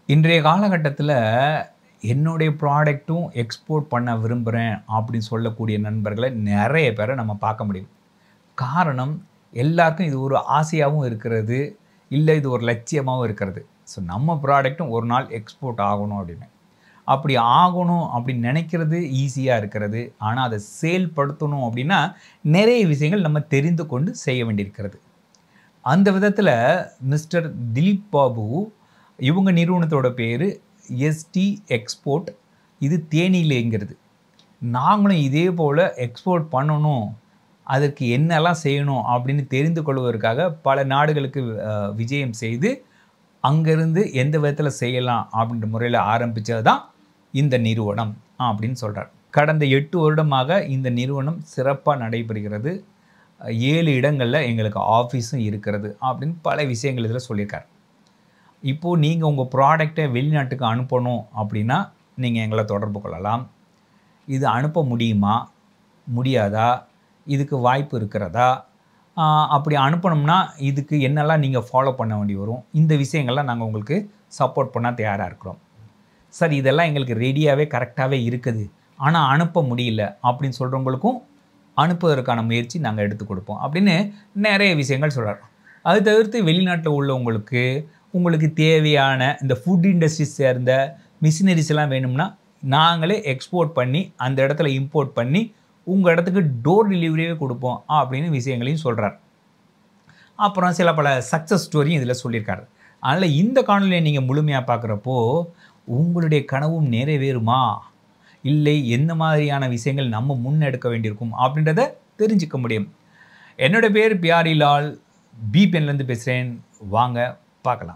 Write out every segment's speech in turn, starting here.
இன்றைய காலகட்டத்தில் என்னுடைய ப்ராடக்ட்டும் எக்ஸ்போர்ட் பண்ண விரும்புகிறேன் அப்படின்னு சொல்லக்கூடிய நண்பர்களை நிறைய பேரை நம்ம பார்க்க முடியும் காரணம் எல்லாருக்கும் இது ஒரு ஆசையாகவும் இருக்கிறது இல்லை இது ஒரு லட்சியமாகவும் இருக்கிறது ஸோ நம்ம ப்ராடக்ட்டும் ஒரு நாள் எக்ஸ்போர்ட் ஆகணும் அப்படின்னு அப்படி ஆகணும் அப்படின்னு நினைக்கிறது ஈஸியாக இருக்கிறது ஆனால் அதை செயல்படுத்தணும் அப்படின்னா நிறைய விஷயங்கள் நம்ம தெரிந்து கொண்டு செய்ய வேண்டியிருக்கிறது அந்த விதத்தில் மிஸ்டர் திலீப் பாபு இவங்க நிறுவனத்தோட பேர் எஸ்டி எக்ஸ்போர்ட் இது தேனியிலேங்கிறது நாங்களும் இதே போல் எக்ஸ்போர்ட் பண்ணணும் அதற்கு என்னெல்லாம் செய்யணும் அப்படின்னு தெரிந்து கொள்வதற்காக பல நாடுகளுக்கு அஹ், விஜயம் செய்து அங்கேருந்து எந்த விதத்தில் செய்யலாம் அப்படின்ற முறையில் ஆரம்பித்தது தான் இந்த நிறுவனம் அப்படின்னு சொல்கிறார் கடந்த எட்டு வருடமாக இந்த நிறுவனம் சிறப்பாக நடைபெறுகிறது அஹ், ஏழு இடங்களில் எங்களுக்கு ஆஃபீஸும் இருக்கிறது அப்படின்னு பல விஷயங்கள் இதில் சொல்லியிருக்கார் இப்போது நீங்கள் உங்கள் ப்ராடக்டை வெளிநாட்டுக்கு அனுப்பணும் அப்படின்னா நீங்கள் எங்களை தொடர்பு கொள்ளலாம் இது அனுப்ப முடியுமா முடியாதா இதுக்கு வாய்ப்பு இருக்கிறதா ஆஹ் அப்படி அனுப்பணும்னா இதுக்கு என்னெல்லாம் நீங்கள் ஃபாலோ பண்ண வேண்டி வரும் இந்த விஷயங்கள்லாம் நாங்கள் உங்களுக்கு சப்போர்ட் பண்ண தயாராக இருக்கிறோம் சார் இதெல்லாம் எங்களுக்கு ரெடியாகவே கரெக்டாகவே இருக்குது ஆனால் அனுப்ப முடியல அப்படின்னு சொல்கிறவங்களுக்கும் அனுப்புவதற்கான முயற்சி நாங்கள் எடுத்து கொடுப்போம் அப்படின்னு நிறைய விஷயங்கள் சொல்கிறார் அது தவிர்த்து வெளிநாட்டில் உள்ளவங்களுக்கு உங்களுக்கு தேவையான இந்த ஃபுட் இண்டஸ்ட்ரி சேர்ந்த மிஷினரிஸ் எல்லாம் வேணும்னா நாங்களே எக்ஸ்போர்ட் பண்ணி அந்த இடத்துல இம்போர்ட் பண்ணி உங்கள் இடத்துக்கு டோர் டெலிவரியே கொடுப்போம் அப்படின்னு விஷயங்களையும் சொல்கிறார் அப்புறம் சில பல சக்ஸஸ் ஸ்டோரியும் இதில் சொல்லியிருக்காரு அதனால் இந்த காணொலியை நீங்கள் முழுமையாக பார்க்குறப்போ உங்களுடைய கனவும் நிறைவேறுமா இல்லை எந்த மாதிரியான விஷயங்கள் நம்ம முன்னெடுக்க வேண்டியிருக்கும் அப்படின்றத தெரிஞ்சுக்க முடியும் என்னோட பேர் பியாரிலால் பிபிஎன்லேருந்து பேசுகிறேன் வாங்க பார்க்கலாம்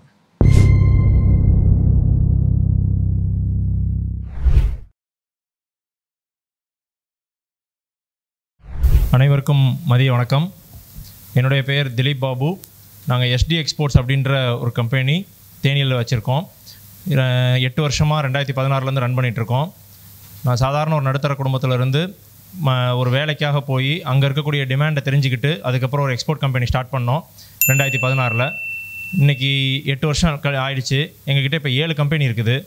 அனைவருக்கும் மதிய வணக்கம் என்னுடைய பெயர் திலீப் பாபு நாங்கள் எஸ்டி எக்ஸ்போர்ட்ஸ் அப்படின்ற ஒரு கம்பெனி தேனியில் வச்சுருக்கோம் எட்டு வருஷமாக ரெண்டாயிரத்தி பதினாறுலேருந்து ரன் பண்ணிகிட்ருக்கோம் நான் சாதாரண ஒரு நடுத்தர குடும்பத்திலேருந்து ம ஒரு வேலைக்காக போய் அங்கே இருக்கக்கூடிய டிமாண்டை தெரிஞ்சுக்கிட்டு அதுக்கப்புறம் ஒரு எக்ஸ்போர்ட் கம்பெனி ஸ்டார்ட் பண்ணோம் ரெண்டாயிரத்தி பதினாறில் இன்றைக்கி எட்டு வருஷம் க ஆயிடுச்சு எங்ககிட்ட இப்போ ஏழு கம்பெனி இருக்குது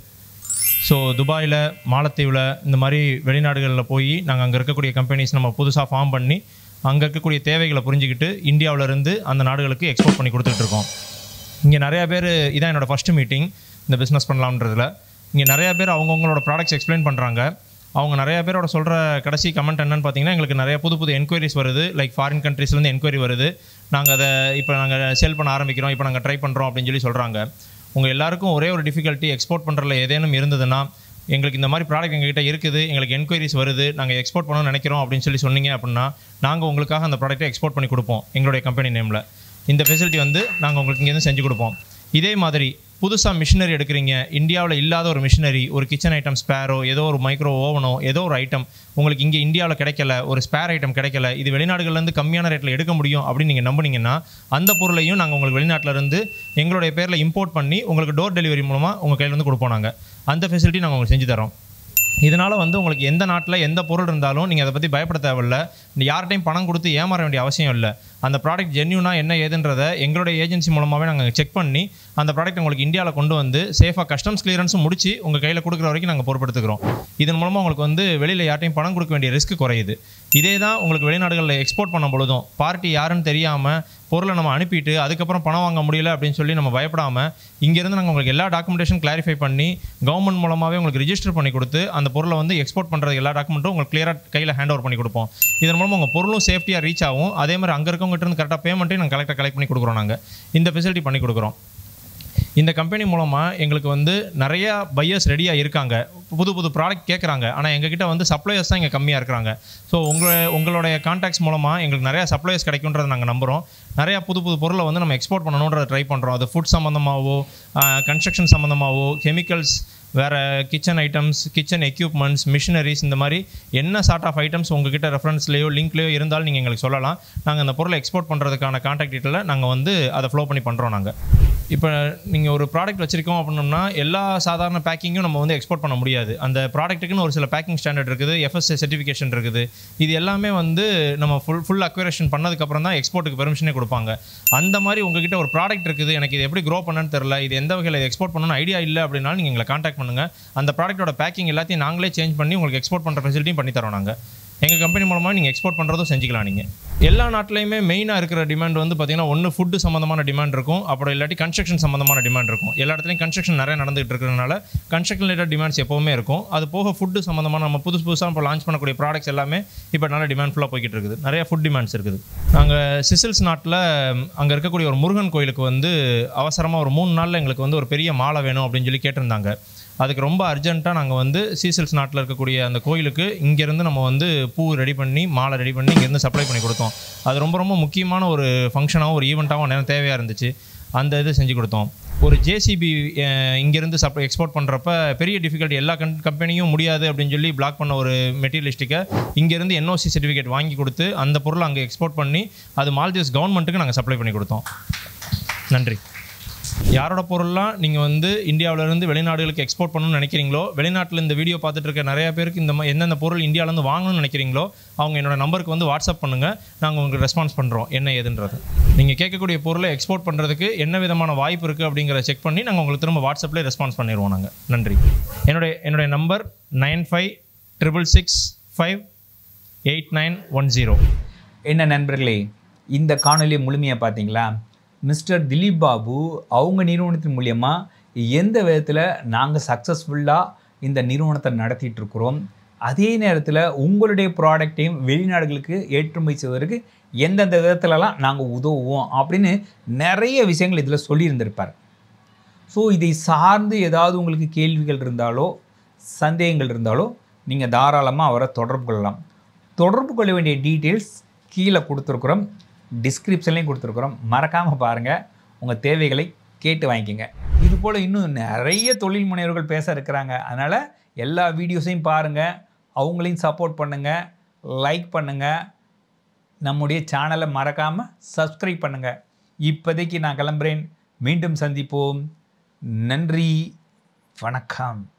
ஸோ துபாயில் மாலத்தீவில் இந்த மாதிரி வெளிநாடுகளில் போய் நாங்கள் அங்கே இருக்கக்கூடிய கம்பெனிஸ் நம்ம புதுசாக ஃபார்ம் பண்ணி அங்கே இருக்கக்கூடிய தேவைகளை புரிஞ்சுக்கிட்டு இந்தியாவுல இருந்து அந்த நாடுகளுக்கு எக்ஸ்போர்ட் பண்ணி கொடுத்துட்ருக்கோம் இங்கே நிறையா பேர் இதான் என்னோடய ஃபஸ்ட்டு மீட்டிங் இந்த பிஸ்னஸ் பண்ணலாம்ன்றதுல இங்கே நிறையா பேர் அவங்கவுங்களோட ப்ராடக்ட்ஸ் எக்ஸ்பிளைன் பண்ணுறாங்க அவங்க நிறைய பேரோட சொல்கிற கடைசி கமெண்ட் என்னன்னு பார்த்தீங்கன்னா எங்களுக்கு நிறைய புது புது என்கொயரிஸ் வருது லைக் ஃபாரின் கண்ட்ரீஸ்லேருந்து என்கொயரி வருது நாங்கள் அதை இப்போ நாங்கள் சேல் பண்ண ஆரம்பிக்கிறோம் இப்போ நாங்கள் ட்ரை பண்ணுறோம் அப்படின்னு சொல்லி சொல்கிறாங்க உங்கள் எல்லாருக்கும் ஒரே ஒரு டிஃபிகல்ட்டி எக்ஸ்போர்ட் பண்ணுறதுல ஏதேனும் இருந்ததுன்னா எங்களுக்கு இந்த மாதிரி ப்ராடக்ட் எங்ககிட்ட இருக்குது எங்களுக்கு என்கொயரிஸ் வருது நாங்கள் எக்ஸ்போர்ட் பண்ணணும்னு நினைக்கிறோம் அப்படின்னு சொல்லி சொன்னீங்க அப்படின்னா நாங்கள் உங்களுக்காக அந்த ப்ராடக்ட்டை எக்ஸ்போர்ட் பண்ணி கொடுப்போம் எங்களுடைய கம்பெனி நேமில் இந்த ஃபெசிலிட்டி வந்து நாங்கள் உங்களுக்கு இங்கேருந்து செஞ்சு கொடுப்போம் இதே மாதிரி புதுசாக மிஷினரி எடுக்கிறீங்க இந்தியாவில் இல்லாத ஒரு மிஷினரி ஒரு கிச்சன் ஐட்டம் ஸ்பேரோ ஏதோ ஒரு மைக்ரோ ஓவனோ ஏதோ ஒரு ஐட்டம் உங்களுக்கு இங்கே இந்தியாவில் கிடைக்கல ஒரு ஸ்பேர் ஐட்டம் கிடைக்கல இது வெளிநாடுகள்லேருந்து கம்மியான ரேட்டில் எடுக்க முடியும் அப்படின்னு நீங்கள் நம்புனீங்கன்னா அந்த பொருளையும் நாங்கள் உங்களுக்கு வெளிநாட்டில் இருந்து எங்களுடைய பேரில் இம்போர்ட் பண்ணி உங்களுக்கு டோர் டெலிவரி மூலமாக உங்கள் கையில் வந்து கொடுப்போம் நாங்கள் அந்த ஃபெசிலிட்டி நாங்கள் உங்களுக்கு செஞ்சு தரோம் இதனால் வந்து உங்களுக்கு எந்த நாட்டில் எந்த பொருள் இருந்தாலும் நீங்கள் அதை பற்றி பயப்பட தேவையில்ல யார்கிட்டையும் பணம் கொடுத்து ஏமாற வேண்டிய அவசியம் இல்லை அந்த ப்ராடக்ட் ஜென்யூனா என்ன ஏதுன்றதை எங்களுடைய ஏஜென்சி மூலமாகவே நாங்கள் செக் பண்ணி அந்த ப்ராடக்ட் உங்களுக்கு இந்தியாவில் கொண்டு வந்து சேஃபாக கஸ்டம்ஸ் கிளியரன்ஸும் முடிச்சு உங்கள் கையில் கொடுக்குற வரைக்கும் நாங்கள் பொறுப்பெடுத்துக்கிறோம் இதன் மூலமாக உங்களுக்கு வந்து வெளியில் யார்ட்டையும் பணம் கொடுக்க வேண்டிய ரிஸ்க் குறையுது இதே தான் உங்களுக்கு வெளிநாடுகளில் எக்ஸ்போர்ட் பண்ண பொழுதும் பார்ட்டி யாருன்னு தெரியாமல் பொருளை நம்ம அனுப்பிட்டு அதுக்கப்புறம் பணம் வாங்க முடியல அப்படின்னு சொல்லி நம்ம பயப்படாமல் இங்கேருந்து நாங்கள் உங்களுக்கு எல்லா டாக்குமெண்டேஷன் கிளாரிஃபை பண்ணி கவர்மெண்ட் மூலமாகவே உங்களுக்கு ரிஜிஸ்டர் பண்ணி கொடுத்து அந்த பொருளை வந்து எக்ஸ்போர்ட் பண்ணுறது எல்லா டாக்குமெண்ட்டும் உங்களுக்கு கிளியராக கையில் ஹேண்ட் ஓவர் பண்ணி கொடுப்போம் இதன் மூலமாக உங்கள் பொருளும் சேஃப்டியாக ரீச் ஆகும் அதே மாதிரி அங்கே இருக்கவங்ககிட்ட இருந்து கரெக்டாக பேமெண்ட்டையும் நாங்கள் கரெக்டாக கலெக்ட் பண்ணி கொடுக்குறோம் நாங்கள் இந்த ஃபெசிலிட்டி பண்ணி கொடுக்குறோம் இந்த கம்பெனி மூலமாக எங்களுக்கு வந்து நிறையா பையர்ஸ் ரெடியாக இருக்காங்க புது புது ப்ராடக்ட் கேட்குறாங்க ஆனால் எங்ககிட்ட வந்து சப்ளையர்ஸ் தான் இங்கே கம்மியாக இருக்கிறாங்க ஸோ உங்கள் உங்களுடைய கான்டாக்ட்ஸ் மூலமாக எங்களுக்கு நிறையா சப்ளையர்ஸ் கிடைக்குன்றதை நாங்கள் நம்புகிறோம் நிறையா புது புது பொருளை வந்து நம்ம எக்ஸ்போர்ட் பண்ணணுன்றதை ட்ரை பண்ணுறோம் அது ஃபுட் சம்மந்தமாகவோ கன்ஸ்ட்ரக்ஷன் சம்மந்தமாகவோ கெமிக்கல்ஸ் வேறு kitchen items kitchen equipments machineries இந்த மாதிரி என்ன சார்ட் ஆஃப் ஐட்டம்ஸ் உங்ககிட்ட ரெஃபரன்ஸ்லேயோ லிங்க்லேயோ இருந்தாலும் நீங்கள் எங்களுக்கு சொல்லலாம் நாங்கள் அந்த பொருளை எக்ஸ்போர்ட் பண்ணுறதுக்கான கான்டாக்ட் டீட்டெயிலை நாங்கள் வந்து அதை ஃப்ளோ பண்ணி பண்ணுறோம் நாங்கள் இப்போ நீங்கள் ஒரு ப்ராடக்ட் வச்சுருக்கோம் அப்படின்னோம்னா எல்லா சாதாரண பேக்கிங்கும் நம்ம வந்து எக்ஸ்போர்ட் பண்ண முடியாது அந்த ப்ராடக்ட்டுக்குன்னு ஒரு சில பேக்கிங் ஸ்டாண்டர்ட் இருக்குது எஃப்எஸ்ஏ சர்டிஃபிகேஷன் இருக்குது இது எல்லாமே வந்து நம்ம ஃபுல் ஃபுல் அக்வரேஷன் பண்ணதுக்கப்புறம் தான் எக்ஸ்போர்ட்டுக்கு பெர்மிஷனே கொடுப்பாங்க அந்த மாதிரி உங்ககிட்ட ஒரு ப்ராடக்ட் இருக்குது எனக்கு இது எப்படி க்ரோ பண்ணணும்னு தெரில இது எந்த வகையில் எக்ஸ்போர்ட் பண்ணணும்னு ஐடியா இல்லை அப்படின்னாலும் நீங்கள் எங்களை காண்டாக்ட் பண்ணுங்கள் அந்த ப்ராடக்ட்டோட பேக்கிங் எல்லாத்தையும் நாங்களே சேஞ்ச் பண்ணி உங்களுக்கு எக்ஸ்போர்ட் பண்ணுற ஃபெசிலிட்டியும் பண்ணி தரோம் நாங்கள் எங்கள் கம்பெனி மூலமாக நீங்கள் எக்ஸ்போர்ட் பண்ணுறதும் செஞ்சுக்கலாம் நீங்கள் எல்லா நாட்டிலையுமே மெயினாக இருக்கிற டிமாண்ட் வந்து பார்த்தீங்கன்னா ஒன்று ஃபுட்டு சம்மந்தமான டிமாண்ட் இருக்கும் அப்புறம் இல்லாட்டி கன்ஸ்ட்ரக்ஷன் சம்மந்தமான டிமாண்ட் இருக்கும் எல்லா இடத்துலையும் கன்ஸ்ட்ரக்ஷன் நிறைய நடந்துகிட்டு இருக்கிறதுனால கன்ஸ்ட்ரக்ஷன் ரிலேட்டட் டிமாண்ட்ஸ் எப்போவுமே இருக்கும் அது போக ஃபுட்டு சம்மந்தமான நம்ம புதுசு புதுசாக இப்போ லான்ச் பண்ணக்கூடிய ப்ராடக்ட்ஸ் எல்லாமே இப்போ நல்ல டிமாண்ட் ஃபுல்லாக போய்கிட்டு இருக்குது நிறைய ஃபுட் டிமாண்ட்ஸ் இருக்குது நாங்கள் சிசில்ஸ் நாட்டில் அங்கே இருக்கக்கூடிய ஒரு முருகன் கோயிலுக்கு வந்து அவசரமாக ஒரு மூணு நாளில் எங்களுக்கு வந்து ஒரு பெரிய மாலை வேணும் அப்படின்னு சொல்லி கேட்டிருந்தாங்க அதுக்கு ரொம்ப அர்ஜென்ட்டாக நாங்கள் வந்து சீசல்ஸ் நாட்டில் இருக்கக்கூடிய அந்த கோயிலுக்கு இங்கேருந்து நம்ம வந்து பூ ரெடி பண்ணி மாலை ரெடி பண்ணி இங்கேருந்து சப்ளை பண்ணி கொடுத்தோம் அது ரொம்ப ரொம்ப முக்கியமான ஒரு ஃபங்க்ஷனாகவும் ஒரு ஈவெண்ட்டாகவும் நேரம் தேவையாக இருந்துச்சு அந்த இது செஞ்சு கொடுத்தோம் ஒரு ஜேசிபி இங்கேருந்து சப் எக்ஸ்போர்ட் பண்ணுறப்ப பெரிய டிஃபிகல்ட்டி எல்லா கன் கம்பெனியும் முடியாது அப்படின்னு சொல்லி பிளாக் பண்ண ஒரு மெட்டீரியலிஸ்டிக்கை இங்கேருந்து என்ஓசி சர்டிஃபிகேட் வாங்கி கொடுத்து அந்த பொருளை அங்கே எக்ஸ்போர்ட் பண்ணி அது மால்தீவ்ஸ் கவர்மெண்ட்டுக்கு நாங்கள் சப்ளை பண்ணி கொடுத்தோம் நன்றி யாரோட பொருள்லாம் நீங்கள் வந்து இந்தியாவிலேருந்து வெளிநாடுகளுக்கு எக்ஸ்போர்ட் பண்ணணும்னு நினைக்கிறீங்களோ வெளிநாட்டில் இந்த வீடியோ பார்த்துட்டு இருக்க நிறைய பேருக்கு இந்த மா- எந்தெந்த பொருள் இந்தியாவிலேருந்து வாங்கணும்னு நினைக்கிறீங்களோ அவங்க என்னோட நம்பருக்கு வந்து வாட்ஸ்அப் பண்ணுங்கள் நாங்கள் உங்களுக்கு ரெஸ்பான்ஸ் பண்ணுறோம் என்ன ஏதுன்றது நீங்கள் கேட்கக்கூடிய பொருளை எக்ஸ்போர்ட் பண்ணுறதுக்கு என்ன விதமான வாய்ப்பு இருக்குது அப்படிங்கிறத செக் பண்ணி நாங்கள் உங்களுக்கு திரும்ப வாட்ஸ்அப்லேயே ரெஸ்பான்ஸ் பண்ணிடுவோம் நாங்கள் நன்றி என்னுடைய என்னுடைய number nine five triple six five eight nine one zero என்ன நண்பர்களே இந்த காணொலியை முழுமையாக பார்த்தீங்களா மிஸ்டர் திலீப் பாபு அவங்க நிறுவனத்தின் மூலியமாக எந்த விதத்தில் நாங்கள் சக்ஸஸ்ஃபுல்லாக இந்த நிறுவனத்தை நடத்திட்டு இருக்கிறோம் அதே நேரத்தில் உங்களுடைய ப்ராடக்டையும் வெளிநாடுகளுக்கு ஏற்றுமதி செய்வதற்கு எந்தெந்த விதத்துலலாம் நாங்கள் உதவுவோம் அப்படின்னு நிறைய விஷயங்கள் இதில் சொல்லியிருந்திருப்பார் ஸோ இதை சார்ந்து ஏதாவது உங்களுக்கு கேள்விகள் இருந்தாலோ சந்தேகங்கள் இருந்தாலோ நீங்கள் தாராளமாக அவரை தொடர்பு கொள்ளலாம் தொடர்பு கொள்ள வேண்டிய டீட்டெயில்ஸ் கீழே கொடுத்துருக்குறோம் டிஸ்கிரிப்ஷன்லையும் கொடுத்துருக்குறோம் மறக்காமல் பாருங்கள் உங்கள் தேவைகளை கேட்டு வாங்கிக்கோங்க இது போல் இன்னும் நிறைய தொழில் முனைவர்கள் பேச இருக்கிறாங்க அதனால் எல்லா வீடியோஸையும் பாருங்கள் அவங்களையும் சப்போர்ட் பண்ணுங்கள் லைக் பண்ணுங்கள் நம்முடைய சேனலை மறக்காமல் சப்ஸ்கிரைப் பண்ணுங்கள் இப்போதைக்கு நான் கிளம்புறேன் மீண்டும் சந்திப்போம் நன்றி வணக்கம்